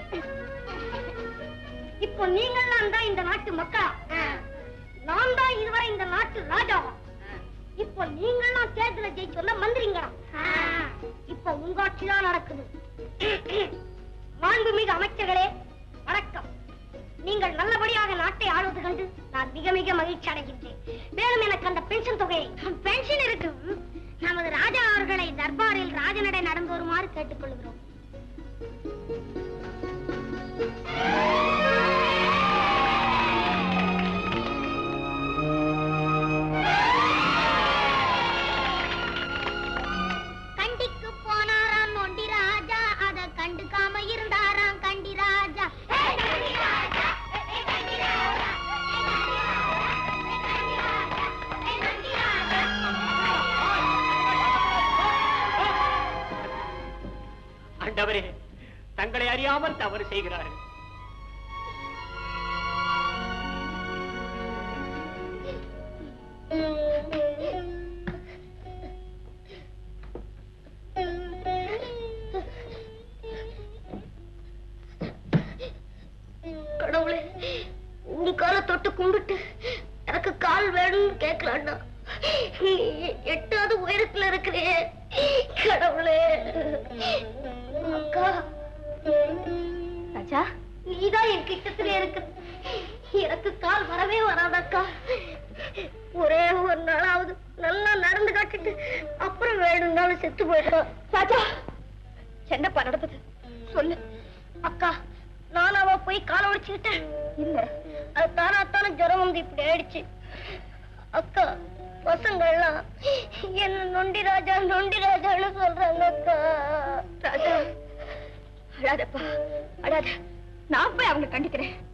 இப்போ நீங்கள்லாம் தான் இந்த நாட்டு மக்களா நான் தான் இதுவரை இந்த நாட்டு ராஜாவா இப்போ நீங்கள்லாம் தேர்தல ஜெயிச்சுள்ள மந்திரிங்களா இப்போ உங்க ஆட்சி தான் நடக்குது மாண்புமிகு அமைச்சர்களே வணக்கம் நீங்கள் நல்லபடியாக நாட்டை ஆளுவது கண்டு நான் மிக மிக மகிழ்ச்சி அடைகின்றேன் மேலும் எனக்கு அந்த பென்ஷன் தொகையை பென்ஷன் இருக்கு நமது ராஜா அவர்களை தர்பாரில் ராஜநடை நடந்து வருமாறு கேட்டுக்கொள்கிறோம் கண்டிக்கு போனாராம் நொண்டி ராஜா அத கண்டுக்காம இருந்தாராம் கண்டி ராஜா ஆண்டவரே தங்களை அறியாமல் தவறு செய்கிறார்கள் கடவுளே உங்க காலை தொட்டு கும்பிட்டு எனக்கு கால் வேணும்னு கேட்கலாம்டா நீ எட்டாவது உயரத்துல இருக்கிறே கடவுளே அக்கா ராஜா நீதான் என் கிட்டத்துல இருக்கு எனக்கு கால் வரவே வராதக்கா ஒரே ஒரு நாளாவது நல்லா நடந்து காட்டிட்டு அப்புறம் வேணும்னாலும் செத்து போயிடும் ராஜா என்னப்பா நடந்தது சொல்லு அக்கா நான் அவ போய் காலை உடைச்சுக்கிட்டேன் இல்ல அது தானா தானே ஜுரம் வந்து இப்படி ஆயிடுச்சு அக்கா பசங்க எல்லாம் என்ன நொண்டி ராஜா நொண்டி ராஜான்னு சொல்றாங்க அக்கா ராஜா அழாதப்பா அழாத நான் போய் அவங்க கண்டிக்கிறேன்